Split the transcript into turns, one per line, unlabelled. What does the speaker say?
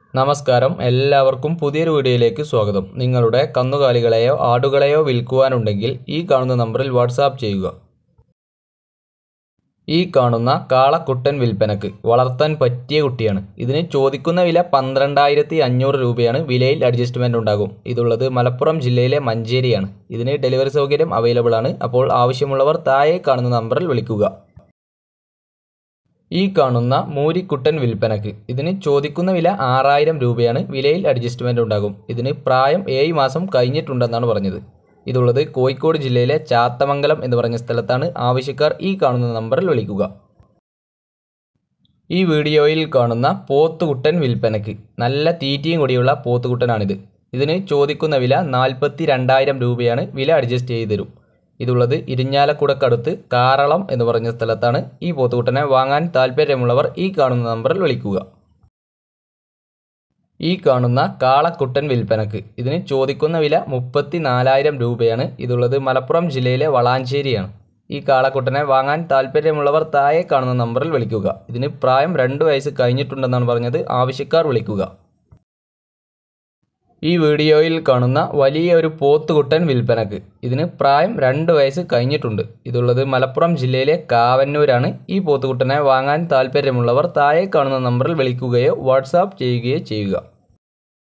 നമസ്കാരം എല്ലാവർക്കും പുതിയൊരു വീഡിയോയിലേക്ക് സ്വാഗതം നിങ്ങളുടെ കന്നുകാലികളെയോ ആടുകളെയോ വിൽക്കുവാനുണ്ടെങ്കിൽ ഈ കാണുന്ന നമ്പറിൽ വാട്സാപ്പ് ചെയ്യുക ഈ കാണുന്ന കാളക്കുട്ടൻ വിൽപ്പനക്ക് വളർത്താൻ പറ്റിയ കുട്ടിയാണ് ഇതിന് ചോദിക്കുന്ന വില പന്ത്രണ്ടായിരത്തി അഞ്ഞൂറ് രൂപയാണ് വിലയിൽ അഡ്ജസ്റ്റ്മെന്റ് ഉണ്ടാകും ഇതുള്ളത് മലപ്പുറം ജില്ലയിലെ മഞ്ചേരിയാണ് ഇതിന് ഡെലിവറി സൗകര്യം അവൈലബിൾ ആണ് അപ്പോൾ ആവശ്യമുള്ളവർ താഴെ കാണുന്ന നമ്പറിൽ വിളിക്കുക ഈ കാണുന്ന മൂരിക്കുട്ടൻ വിൽപ്പനക്ക് ഇതിന് ചോദിക്കുന്ന വില ആറായിരം രൂപയാണ് വിലയിൽ അഡ്ജസ്റ്റ്മെന്റ് ഉണ്ടാകും ഇതിന് പ്രായം ഏഴ് മാസം കഴിഞ്ഞിട്ടുണ്ടെന്നാണ് പറഞ്ഞത് ഇതുള്ളത് കോഴിക്കോട് ജില്ലയിലെ ചാത്തമംഗലം എന്ന് പറഞ്ഞ സ്ഥലത്താണ് ആവശ്യക്കാർ ഈ കാണുന്ന നമ്പറിൽ വിളിക്കുക ഈ വീഡിയോയിൽ കാണുന്ന പോത്തുകുട്ടൻ വിൽപ്പനക്ക് നല്ല തീറ്റയും കൂടിയുള്ള പോത്തുകുട്ടനാണിത് ഇതിന് ചോദിക്കുന്ന വില നാൽപ്പത്തി രണ്ടായിരം രൂപയാണ് വില അഡ്ജസ്റ്റ് ചെയ്ത് തരും ഇതുള്ളത് ഇരിഞ്ഞാലക്കുടക്കടുത്ത് കാറളം എന്ന് പറഞ്ഞ സ്ഥലത്താണ് ഈ പോത്തുകുട്ടനെ വാങ്ങാൻ താല്പര്യമുള്ളവർ ഈ കാണുന്ന നമ്പറിൽ വിളിക്കുക ഈ കാണുന്ന കാളക്കുട്ടൻ വിൽപ്പനക്ക് ഇതിന് ചോദിക്കുന്ന വില മുപ്പത്തി നാലായിരം രൂപയാണ് ഇതുള്ളത് മലപ്പുറം ജില്ലയിലെ വളാഞ്ചേരിയാണ് ഈ കാളക്കുട്ടനെ വാങ്ങാൻ താല്പര്യമുള്ളവർ താഴെ കാണുന്ന നമ്പറിൽ വിളിക്കുക ഇതിന് പ്രായം രണ്ട് വയസ്സ് കഴിഞ്ഞിട്ടുണ്ടെന്നാണ് പറഞ്ഞത് ആവശ്യക്കാർ വിളിക്കുക ഈ വീഡിയോയിൽ കാണുന്ന വലിയ ഒരു പോത്തുകുട്ടൻ വിൽപ്പനക്ക് ഇതിന് പ്രായം രണ്ട് വയസ്സ് കഴിഞ്ഞിട്ടുണ്ട് ഇതുള്ളത് മലപ്പുറം ജില്ലയിലെ കാവന്നൂരാണ് ഈ പോത്തുകുട്ടനെ വാങ്ങാൻ താല്പര്യമുള്ളവർ താഴെ കാണുന്ന നമ്പറിൽ വിളിക്കുകയോ വാട്സാപ്പ് ചെയ്യുകയോ ചെയ്യുക